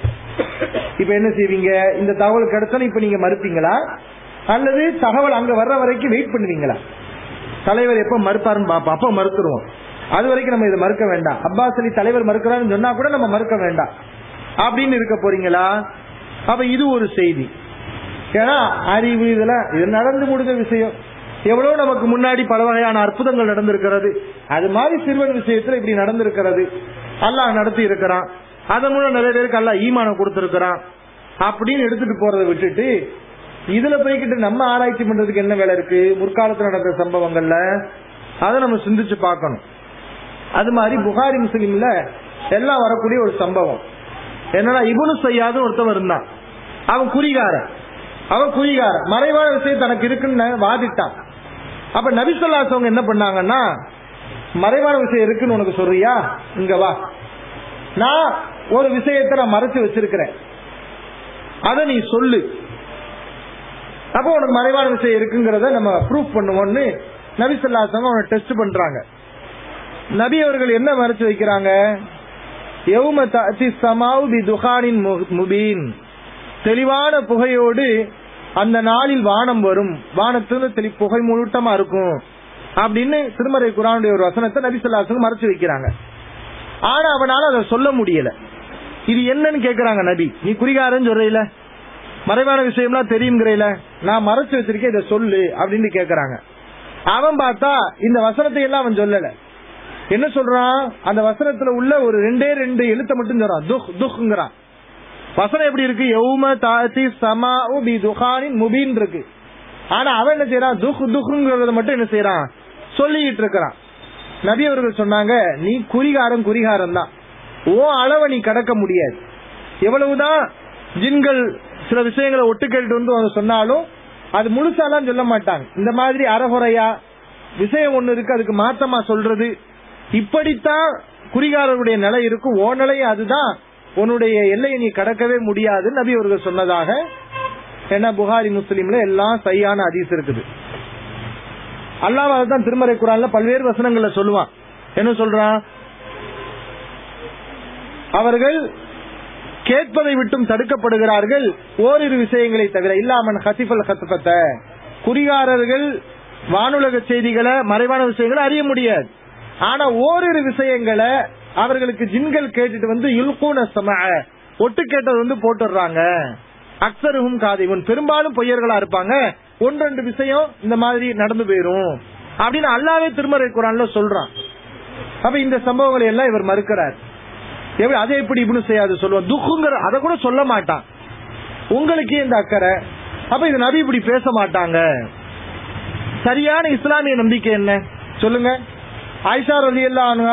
இப்ப என்ன செய்வீங்க இந்த தகவல் கிடைச்சாலும் இப்ப நீங்க மறுப்பீங்களா அல்லது தகவல் அங்க வர்ற வரைக்கும் வெயிட் பண்ணுவீங்களா தலைவர் எப்ப மறுப்பாருன்னு பாப்போம் அப்ப மறுத்துருவோம் அது வரைக்கும் நம்ம இதை மறுக்க வேண்டாம் அப்பாஸ் அலி தலைவர் மறுக்கிறாருன்னு சொன்னா கூட நம்ம மறுக்க வேண்டாம் அப்படின்னு இருக்க போறீங்களா அப்ப இது ஒரு செய்தி ஏன்னா அறிவு இதெல்லாம் இது நடந்து முடிந்த விஷயம் எவ்வளவு நமக்கு முன்னாடி பல வகையான அற்புதங்கள் நடந்திருக்கிறது அது மாதிரி சிறுவன் விஷயத்துல இப்படி நடந்திருக்கிறது அல்லாஹ் நடத்தி இருக்கிறான் அதன் மூலம் நிறைய பேருக்கு அல்லாஹ் ஈமானம் கொடுத்திருக்கிறான் அப்படின்னு எடுத்துட்டு போறதை விட்டுட்டு இதுல போய்கிட்டு நம்ம ஆராய்ச்சி பண்றதுக்கு என்ன வேலை இருக்கு முற்காலத்துல நடந்த சம்பவங்கள்ல அதை நம்ம சிந்திச்சு பார்க்கணும் அது மாதிரி புகாரி முஸ்லீம்ல எல்லாம் வரக்கூடிய ஒரு சம்பவம் என்னன்னா இபுனு செய்யாது ஒருத்தவன் இருந்தான் அவன் குறிகாரன் அவன் குறிகாரன் மறைவான விஷயம் தனக்கு இருக்குன்னு வாதிட்டான் அப்ப நபிசல்லாசவங்க என்ன பண்ணாங்கன்னா மறைவான விஷயம் இருக்குன்னு உனக்கு சொல்றியா இங்க வா நான் ஒரு விஷயத்தை நான் மறைச்சு வச்சிருக்கிறேன் அதை நீ சொல்லு அப்போ உனக்கு மறைவான விஷயம் இருக்குங்கிறத நம்ம ப்ரூஃப் பண்ணுவோம்னு நபி சொல்லாசங்க அவனை டெஸ்ட் பண்றாங்க நபி அவர்கள் என்ன மறைச்சு வைக்கிறாங்க யௌம தஅதி ஸமாஉ பி துகானின் மு- முபீன் தெளிவான புகையோடு அந்த நாளில் வானம் வரும் வானத்துல தெளி புகை முழுட்டமா இருக்கும் அப்படின்னு திருமறை குரானுடைய ஒரு வசனத்தை நபி சொல்லாசங்க மறைச்சு வைக்கிறாங்க ஆனா அவனால அதை சொல்ல முடியல இது என்னன்னு கேக்குறாங்க நபி நீ குறிகாரன்னு சொல்றீல மறைவான விஷயம்லாம் தெரியுங்கிறீல நான் மறைச்சு வச்சிருக்கேன் இதை சொல்லு அப்படின்னு கேக்குறாங்க அவன் பார்த்தா இந்த வசனத்தை எல்லாம் அவன் சொல்லல என்ன சொல்றான் அந்த வசனத்துல உள்ள ஒரு ரெண்டே ரெண்டு எழுத்தை மட்டும் சொல்றான் துக் துக்ங்கிறான் வசனம் எப்படி இருக்கு யௌம தாத்தி சமாஉ பி துகானின் முபீன் இருக்கு ஆனா அவன் என்ன செய்யறான் துக் துக்குங்கிறத மட்டும் என்ன செய்யறான் சொல்லிட்டு இருக்கிறான் நபி அவர்கள் சொன்னாங்க நீ குறிகாரம் குறிகாரம் தான் ஓ அளவை நீ கடக்க முடியாது எவ்வளவுதான் ஜின்கள் சில விஷயங்களை ஒட்டு கேட்டு வந்து அவங்க சொன்னாலும் அது முழுசாலாம் சொல்ல மாட்டாங்க இந்த மாதிரி அறகுறையா விஷயம் ஒண்ணு இருக்கு அதுக்கு மாத்தமா சொல்றது இப்படித்தான் குறிகாரருடைய நிலை இருக்கும் ஓ நிலை அதுதான் உன்னுடைய எல்லையை நீ கடக்கவே முடியாது நபி அவர்கள் சொன்னதாக என்ன புகாரி முஸ்லீம்ல எல்லாம் சரியான ஹதீஸ் இருக்குது அல்லாஹ் தான் திருமறை குரான்ல பல்வேறு வசனங்கள்ல சொல்லுவான் என்ன சொல்றான் அவர்கள் கேட்பதை விட்டும் தடுக்கப்படுகிறார்கள் ஓரிரு விஷயங்களை தவிர இல்லாமன் ஹசிஃபல் ஹத்துபத்த குறிகாரர்கள் வானுலக செய்திகளை மறைவான விஷயங்களை அறிய முடியாது ஆனா ஓரிரு விஷயங்களை அவர்களுக்கு ஜின்கள் கேட்டுட்டு வந்து இல்கூன சம ஒட்டு கேட்டது வந்து போட்டுடுறாங்க அக்சருகும் காதிவன் பெரும்பாலும் பொய்யர்களா இருப்பாங்க ஒன்று ரெண்டு விஷயம் இந்த மாதிரி நடந்து போயிரும் அப்படின்னு அல்லாவே திருமறை குரான்ல சொல்றான் அப்ப இந்த சம்பவங்களை எல்லாம் இவர் மறுக்கிறார் எப்படி அதை எப்படி இப்படி செய்யாது சொல்லுவான் துக்குங்கிற அதை கூட சொல்ல மாட்டான் உங்களுக்கு இந்த அக்கறை அப்ப இது நபி இப்படி பேச மாட்டாங்க சரியான இஸ்லாமிய நம்பிக்கை என்ன சொல்லுங்க ஆயிஷா ரலி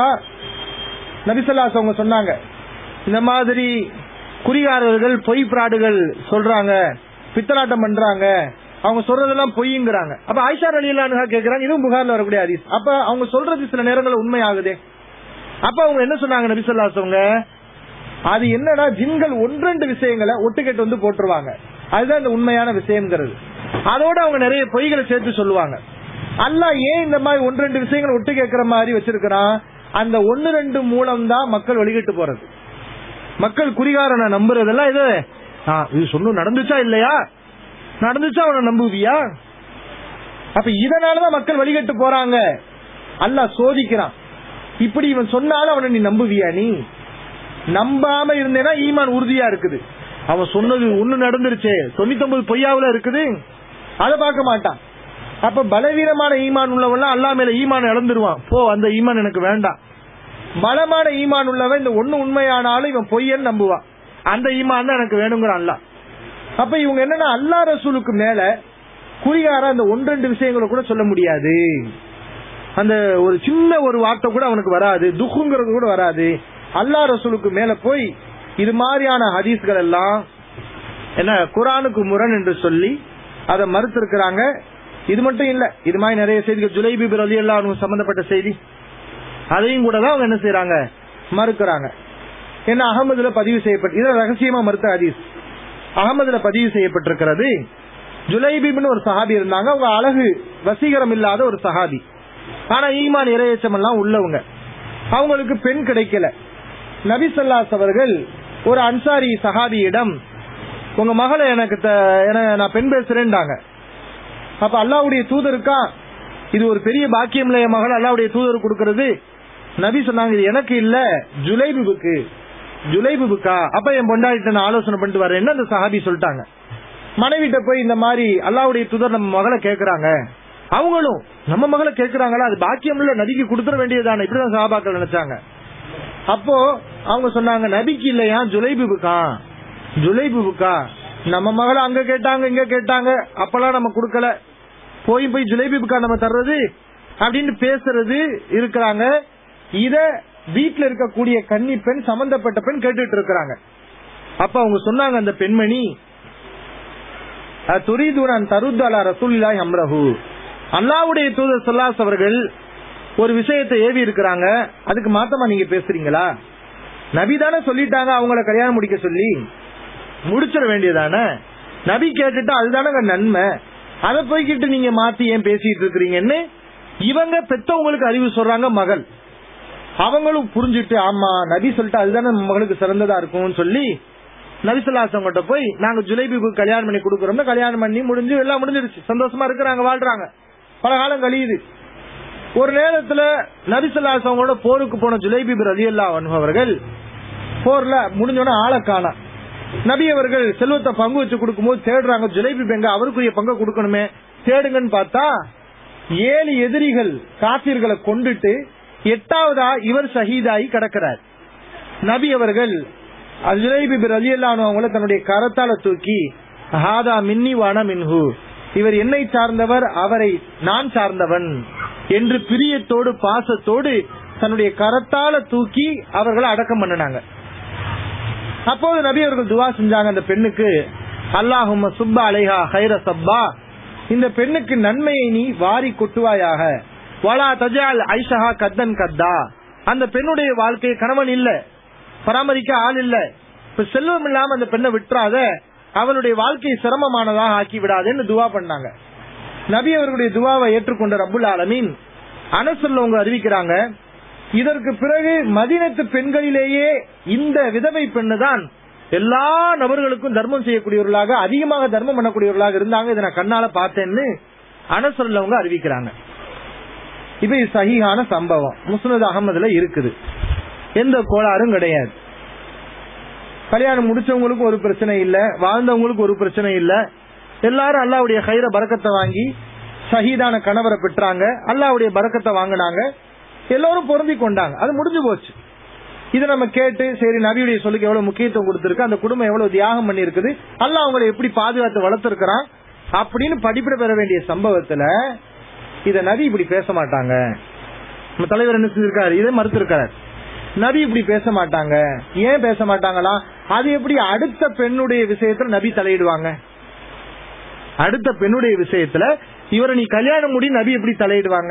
நபிசல்லாஸ் அவங்க சொன்னாங்க இந்த மாதிரி குறிகாரர்கள் பொய் பிராடுகள் சொல்றாங்க பித்தலாட்டம் பண்றாங்க அவங்க சொல்றதெல்லாம் பொய்ங்கிறாங்க அப்ப ஆயிஷா அலி அல்லானுகா கேக்குறாங்க இதுவும் புகார்ல வரக்கூடிய ஹதீஸ் அப்ப அவங்க சொல்றது சில நேரங்களில் உண்மையாகுதே அப்ப அவங்க என்ன சொன்னாங்க நபிசல்லாஸ் அவங்க அது என்னன்னா ஜின்கள் ஒன்றெண்டு விஷயங்களை ஒட்டுக்கெட்டு வந்து போட்டுருவாங்க அதுதான் இந்த உண்மையான விஷயம்ங்கிறது அதோட அவங்க நிறைய பொய்களை சேர்த்து சொல்லுவாங்க அல்லாஹ் ஏன் இந்த மாதிரி ஒன்று ரெண்டு விஷயங்களை ஒட்டு கேட்கிற மாதிரி வச்சிருக்கிறான் அந்த ஒன்னு ரெண்டு மூலம் தான் மக்கள் வழிகிட்டு போறது மக்கள் குறிகாரனை நம்புறதெல்லாம் இது ஆ, இது சொன்ன நடந்துச்சா இல்லையா நடந்துச்சா அவனை நம்புவியா அப்ப இதனாலதான் மக்கள் வழிகட்டு போறாங்க அல்லாஹ் சோதிக்கிறான் இப்படி இவன் சொன்னாலும் அவனை நீ நம்புவியா நீ நம்பாம இருந்தேன்னா ஈமான் உறுதியா இருக்குது அவன் சொன்னது ஒண்ணு நடந்துருச்சே தொண்ணூத்தி ஒன்பது பொய்யாவுல இருக்குது அதை பார்க்க மாட்டான் அப்ப பலவீனமான ஈமான் உள்ளவன் அல்லா மேல ஈமான் இழந்துருவான் போ அந்த ஈமான் எனக்கு வேண்டாம் பலமான ஈமான் உள்ளவன் இந்த ஒண்ணு உண்மையானாலும் இவன் பொய்யன்னு நம்புவான் அந்த ஈமான் தான் எனக்கு வேணுங்கிறான் அல்லா அப்ப இவங்க என்னன்னா அல்லா ரசூலுக்கு மேல குறிகார அந்த ஒன்றெண்டு விஷயங்களை கூட சொல்ல முடியாது அந்த ஒரு சின்ன ஒரு வார்த்தை கூட அவனுக்கு வராது துக்குங்கிறது கூட வராது அல்லா ரசூலுக்கு மேல போய் இது மாதிரியான ஹதீஸ்கள் எல்லாம் என்ன குரானுக்கு முரண் என்று சொல்லி அதை மறுத்திருக்கிறாங்க இது மட்டும் இல்ல இது மாதிரி நிறைய செய்திகள் ஜுலைபி ரலி எல்லாம் சம்பந்தப்பட்ட செய்தி அதையும் கூட தான் அவங்க என்ன செய்யறாங்க மறுக்கிறாங்க என்ன அகமதுல பதிவு செய்யப்பட்டு இது ரகசியமா மறுத்த ஹதீஸ் அகமதுல பதிவு செய்யப்பட்டிருக்கிறது ஜுலைபிப்னு ஒரு சஹாபி இருந்தாங்க அவங்க அழகு வசீகரம் இல்லாத ஒரு சஹாபி ஆனா ஈமான் இரையச்சம் எல்லாம் உள்ளவங்க அவங்களுக்கு பெண் கிடைக்கல நபி சொல்லாஸ் அவர்கள் ஒரு அன்சாரி சஹாபியிடம் உங்க மகளை எனக்கு த- என- நான் பெண் பேசுறேன்டாங்க அப்ப அல்லாவுடைய தூதருக்கா இது ஒரு பெரிய பாக்கியம் இல்ல என் மகள் அல்லாவுடைய தூதர் கொடுக்கறது நபி சொன்னாங்க இது எனக்கு இல்ல ஜுலைபுக்கு ஜுலைபுக்கா அப்ப என் பொண்டாட்டிட்ட நான் ஆலோசனை பண்ணிட்டு வரேன்னு அந்த சஹாபி சொல்லிட்டாங்க மனைவிட்ட போய் இந்த மாதிரி அல்லாவுடைய தூதர் நம்ம மகளை கேக்குறாங்க அவங்களும் நம்ம மகளை கேக்குறாங்களா அது பாக்கியம் இல்ல நபிக்கு கொடுத்துட வேண்டியதானே இப்படிதான் சஹாபாக்கள் நினைச்சாங்க அப்போ அவங்க சொன்னாங்க நபிக்கு இல்லையா ஜுலைபுக்கா ஜுலைபுக்கா நம்ம மகளை அங்க கேட்டாங்க இங்க கேட்டாங்க அப்பெல்லாம் நம்ம கொடுக்கல போய் போய் ஜுலைபுக்கா நம்ம தர்றது அப்படின்னு பேசுறது இருக்கிறாங்க இத வீட்டுல இருக்கக்கூடிய கன்னி பெண் சம்பந்தப்பட்ட பெண் கேட்டுட்டு இருக்கிறாங்க அப்ப அவங்க சொன்னாங்க அந்த பெண்மணி துரிதுடன் தருத்தலா ரசூலில்லாஹி அம்ரஹு அல்லாவுடைய தூதர் சொல்லாஸ் அவர்கள் ஒரு விஷயத்தை ஏவி இருக்கிறாங்க அதுக்கு மாத்தமா நீங்க பேசுறீங்களா நபி தானே சொல்லிட்டாங்க அவங்கள கல்யாணம் முடிக்க சொல்லி முடிச்சிட வேண்டியதானே நபி கேட்டுட்டா அதுதானங்க நன்மை அதை போய்கிட்டு நீங்க மாத்தி ஏன் பேசிட்டு இருக்கிறீங்கன்னு இவங்க பெத்தவங்களுக்கு அறிவு சொல்றாங்க மகள் அவங்களும் புரிஞ்சுட்டு ஆமா நபி சொல்லிட்டு அதுதானே நம்ம மகளுக்கு சிறந்ததா இருக்கும்னு சொல்லி நபிசுல்லாசங்கிட்ட போய் நாங்க ஜுலைபிக்கு கல்யாணம் பண்ணி கொடுக்கறோம்னா கல்யாணம் பண்ணி முடிஞ்சு எல்லாம் முடிஞ்சிருச்சு சந்தோஷமா இருக்கிறாங்க வாழ்றாங்க பல காலம் கழியுது ஒரு நேரத்துல நபிசுல்லாசவங்களோட போருக்கு போன ஜுலைபி ரதி அல்லா அவர்கள் போர்ல முடிஞ்சோட ஆளை காணா நபி அவர்கள் செல்வத்தை பங்கு வச்சு கொடுக்கும்போது தேடுறாங்க ஜுலைபி பெங்க அவருக்குரிய பங்கை கொடுக்கணுமே தேடுங்கன்னு பார்த்தா ஏழு எதிரிகள் காப்பீர்களை கொண்டுட்டு எட்டாவதா இவர் ஷஹீதாகி கிடக்கிறார் நபி அவர்கள் அஜுலைபி ரலி அவங்கள தன்னுடைய கரத்தால தூக்கி ஹாதா மின்னி வான மின்ஹு இவர் என்னை சார்ந்தவர் அவரை நான் சார்ந்தவன் என்று பிரியத்தோடு பாசத்தோடு தன்னுடைய கரத்தால தூக்கி அவர்களை அடக்கம் பண்ணினாங்க அப்போது நபி அவர்கள் துவா செஞ்சாங்க அந்த பெண்ணுக்கு அல்லாஹும் சுப்பா அலைஹா ஹைர சப்பா இந்த பெண்ணுக்கு நன்மையை நீ வாரி கொட்டுவாயாக வலா தஜால் ஐஷஹா கத்தன் கத்தா அந்த பெண்ணுடைய வாழ்க்கை கணவன் இல்ல பராமரிக்க ஆள் இல்ல இப்ப செல்வம் இல்லாம அந்த பெண்ணை விட்டுறாத அவளுடைய வாழ்க்கை சிரமமானதாக ஆக்கி விடாதேன்னு துவா பண்ணாங்க நபி அவர்களுடைய துவாவை ஏற்றுக்கொண்ட ரபுல் ஆலமீன் அனசல்லவங்க அறிவிக்கிறாங்க இதற்கு பிறகு மதினத்து பெண்களிலேயே இந்த விதவை பெண்ணு தான் எல்லா நபர்களுக்கும் தர்மம் செய்யக்கூடியவர்களாக அதிகமாக தர்மம் பண்ணக்கூடியவர்களாக இருந்தாங்க இதை நான் கண்ணால பார்த்தேன்னு அனசல்லவங்க அறிவிக்கிறாங்க இப்ப இது சகிஹான சம்பவம் முஸ்னத் அகமதுல இருக்குது எந்த கோளாறும் கிடையாது கல்யாணம் முடிச்சவங்களுக்கு ஒரு பிரச்சனை இல்ல வாழ்ந்தவங்களுக்கு ஒரு பிரச்சனை இல்ல எல்லாரும் அல்லாவுடைய கயிற பறக்கத்தை வாங்கி ஷஹீதான கணவரை பெற்றாங்க அல்லாவுடைய பறக்கத்தை வாங்கினாங்க எல்லாரும் பொருந்தி கொண்டாங்க அது முடிஞ்சு போச்சு இதை நம்ம கேட்டு சரி நபியுடைய சொல்லுக்கு எவ்வளவு முக்கியத்துவம் கொடுத்திருக்கு அந்த குடும்பம் எவ்வளவு தியாகம் பண்ணிருக்குது அல்ல அவங்களை எப்படி பாதுகாத்து வளர்த்திருக்கிறான் அப்படின்னு படிப்பிட பெற வேண்டிய சம்பவத்துல இத நபி இப்படி பேச மாட்டாங்க நம்ம தலைவர் என்ன செஞ்சிருக்காரு இதை மறுத்திருக்காரு நபி இப்படி பேச மாட்டாங்க ஏன் பேச மாட்டாங்களா அது எப்படி அடுத்த பெண்ணுடைய விஷயத்துல நபி தலையிடுவாங்க அடுத்த பெண்ணுடைய விஷயத்துல இவரை நீ கல்யாணம் முடி நபி எப்படி தலையிடுவாங்க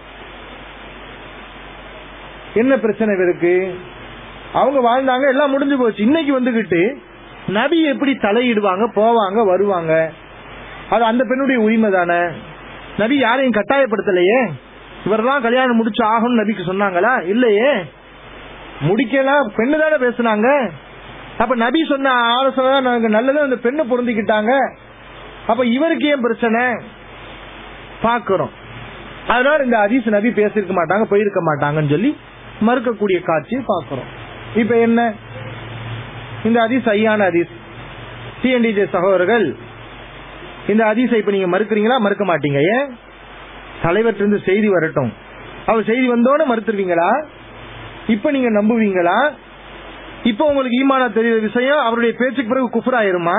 என்ன பிரச்சனை இருக்கு அவங்க வாழ்ந்தாங்க எல்லாம் முடிஞ்சு போச்சு இன்னைக்கு வந்துகிட்டு நபி எப்படி தலையிடுவாங்க போவாங்க வருவாங்க அது அந்த பெண்ணுடைய உரிமை தானே நபி யாரையும் கட்டாயப்படுத்தலையே இவரெல்லாம் கல்யாணம் முடிச்சு ஆகணும் நபிக்கு சொன்னாங்களா இல்லையே முடிக்கலாம் பெண்ணு தானே பேசுனாங்க அப்ப நபி சொன்ன ஆலோசனை நாங்க நல்லது அந்த பெண்ணு பொருந்திக்கிட்டாங்க அப்ப இவருக்கு ஏன் பிரச்சனை பாக்குறோம் அதனால இந்த ஹதீஸ் நபி பேசிருக்க மாட்டாங்க போயிருக்க மாட்டாங்கன்னு சொல்லி மறுக்கக்கூடிய காட்சியை பாக்குறோம் இப்ப என்ன இந்த ஹதீஸ் ஐயான ஹதீஸ் டிஎன்டிஜே சகோதரர்கள் இந்த ஹதீஸை இப்ப நீங்க மறுக்கிறீங்களா மறுக்க மாட்டீங்க ஏன் தலைவர்கிட்ட இருந்து செய்தி வரட்டும் அவர் செய்தி வந்தோட மறுத்துருவீங்களா இப்ப நீங்க நம்புவீங்களா இப்ப உங்களுக்கு ஈமானா தெரியுற விஷயம் அவருடைய பேச்சுக்கு பிறகு குஃபராயிருமா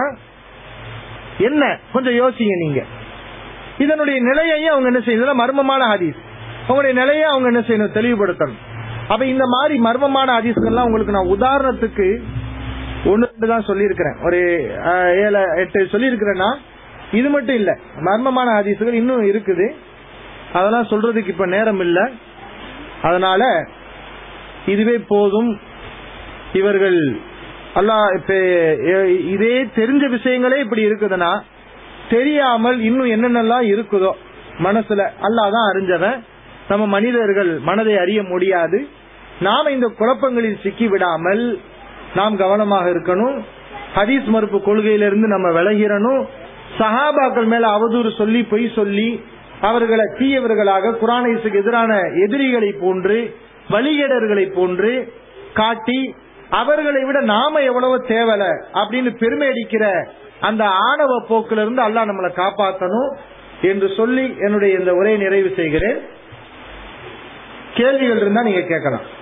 என்ன கொஞ்சம் யோசிங்க நீங்க இதனுடைய நிலையையும் அவங்க என்ன செய்யணும் மர்மமான ஹதீஸ் உங்களுடைய நிலையை அவங்க என்ன செய்யணும் தெளிவுபடுத்தணும் அப்ப இந்த மாதிரி மர்மமான ஹதீஸ்கள்லாம் உங்களுக்கு நான் உதாரணத்துக்கு ஒன்னு ரெண்டு தான் சொல்லியிருக்கிறேன் ஒரு அஹ், ஏழு எட்டு சொல்லியிருக்கிறேன்னா இது மட்டும் இல்ல மர்மமான ஹதீஸ்கள் இன்னும் இருக்குது அதெல்லாம் சொல்றதுக்கு இப்ப நேரம் இல்ல அதனால இதுவே போதும் இவர்கள் அல்லாஹ் இப்ப எ- இதே தெரிஞ்ச விஷயங்களே இப்படி இருக்குதுன்னா தெரியாமல் இன்னும் என்னென்னலாம் இருக்குதோ மனசுல அல்லாஹ் தான் அறிஞ்சவன் நம்ம மனிதர்கள் மனதை அறிய முடியாது நாம இந்த குழப்பங்களில் சிக்கி விடாமல் நாம் கவனமாக இருக்கணும் ஹதீஸ் மறுப்பு கொள்கையிலிருந்து நம்ம விலகிறணும் சஹாபாக்கள் மேல அவதூறு சொல்லி பொய் சொல்லி அவர்களை தீயவர்களாக குரானேசுக்கு எதிரான எதிரிகளை போன்று வழிகேடர்களை போன்று காட்டி அவர்களை விட நாம எவ்வளவு தேவல அப்படின்னு பெருமை அடிக்கிற அந்த ஆணவ போக்குல இருந்து அல்லாஹ் நம்மளை காப்பாத்தணும் என்று சொல்லி என்னுடைய இந்த உரையை நிறைவு செய்கிறேன் கேள்விகள் இருந்தா நீங்க கேட்கலாம்